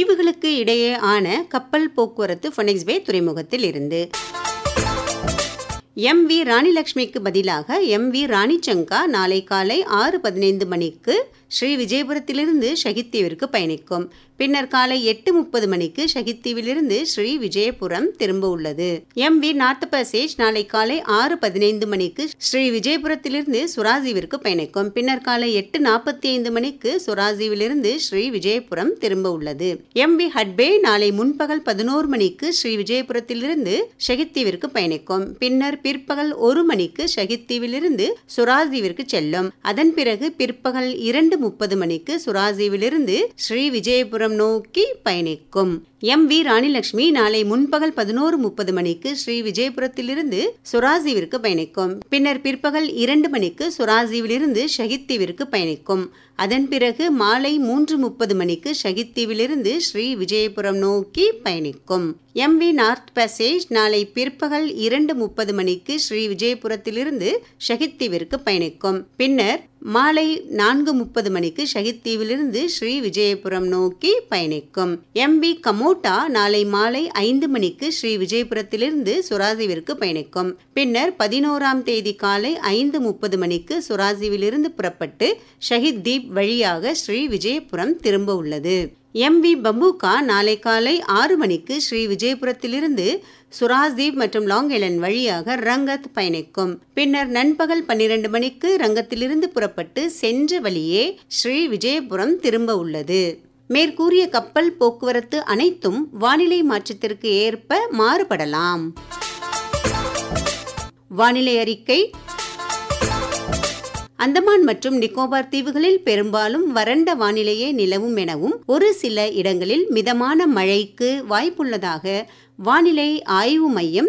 தீவுகளுக்கு இடையே ஆன கப்பல் போக்குவரத்து ஃபொனிக்ஸ் பே துறைமுகத்தில் இருந்து எம் வி ராணிலட்சுமிக்கு பதிலாக எம் வி ராணிச்சங்கா நாளை காலை ஆறு பதினைந்து மணிக்கு ஸ்ரீ விஜயபுரத்திலிருந்து ஷகித்தீவிற்கு பயணிக்கும் பின்னர் காலை எட்டு முப்பது மணிக்கு ஷகித்தீவிலிருந்து ஸ்ரீ விஜயபுரம் திரும்ப உள்ளது எம் வி நார்த் பசேஜ் நாளை காலை ஆறு பதினைந்து மணிக்கு ஸ்ரீ விஜயபுரத்திலிருந்து சுராஜீவிற்கு பயணிக்கும் பின்னர் காலை எட்டு நாற்பத்தி ஐந்து மணிக்கு சுராஜீவிலிருந்து ஸ்ரீ விஜயபுரம் திரும்ப உள்ளது எம் வி ஹட்பே நாளை முன்பகல் பதினோரு மணிக்கு ஸ்ரீ விஜயபுரத்திலிருந்து ஷகித்தீவிற்கு பயணிக்கும் பின்னர் பிற்பகல் ஒரு மணிக்கு ஷகித்தீவிலிருந்து சுராஜீவிற்கு செல்லும் அதன் பிறகு பிற்பகல் இரண்டு முப்பது மணிக்கு சுராஜீவிலிருந்து ஸ்ரீ விஜயபுரம் நோக்கி பயணிக்கும் எம் வி ராணிலட்சுமி நாளை முன்பகல் பதினோரு முப்பது மணிக்கு ஸ்ரீ விஜயபுரத்திலிருந்து சுராஜீவிற்கு பயணிக்கும் பின்னர் பிற்பகல் இரண்டு மணிக்கு சுராஜீவிலிருந்து ஷஹித் தீவிற்கு பயணிக்கும் அதன் பிறகு மாலை மூன்று முப்பது மணிக்கு ஷஹித் தீவிலிருந்து ஸ்ரீ விஜயபுரம் நோக்கி பயணிக்கும் எம் வி நார்த் பேசேஜ் நாளை பிற்பகல் இரண்டு முப்பது மணிக்கு ஸ்ரீ விஜயபுரத்திலிருந்து ஷஹித் தீவிற்கு பயணிக்கும் பின்னர் மாலை நான்கு முப்பது மணிக்கு ஷஹித் தீவிலிருந்து ஸ்ரீ விஜயபுரம் நோக்கி பயணிக்கும் எம் பி கமோட்டா நாளை மாலை ஐந்து மணிக்கு ஸ்ரீ விஜயபுரத்திலிருந்து சுராஜிவிற்கு பயணிக்கும் பின்னர் பதினோராம் தேதி காலை ஐந்து முப்பது மணிக்கு சுராஜிவிலிருந்து புறப்பட்டு ஷஹித் தீப் வழியாக ஸ்ரீ விஜயபுரம் திரும்ப உள்ளது எம் வி பம்பூகா நாளை காலை ஆறு மணிக்கு ஸ்ரீ விஜயபுரத்திலிருந்து சுராஜ்தீப் மற்றும் லாங் ஐலண்ட் வழியாக ரங்கத் பயணிக்கும் பின்னர் நண்பகல் பன்னிரண்டு மணிக்கு ரங்கத்திலிருந்து புறப்பட்டு சென்ற வழியே ஸ்ரீ விஜயபுரம் திரும்ப உள்ளது மேற்கூறிய கப்பல் போக்குவரத்து அனைத்தும் வானிலை மாற்றத்திற்கு ஏற்ப மாறுபடலாம் வானிலை அறிக்கை அந்தமான் மற்றும் நிக்கோபார் தீவுகளில் பெரும்பாலும் வறண்ட வானிலையே நிலவும் எனவும் ஒரு சில இடங்களில் மிதமான மழைக்கு வாய்ப்புள்ளதாக வானிலை ஆய்வு மையம்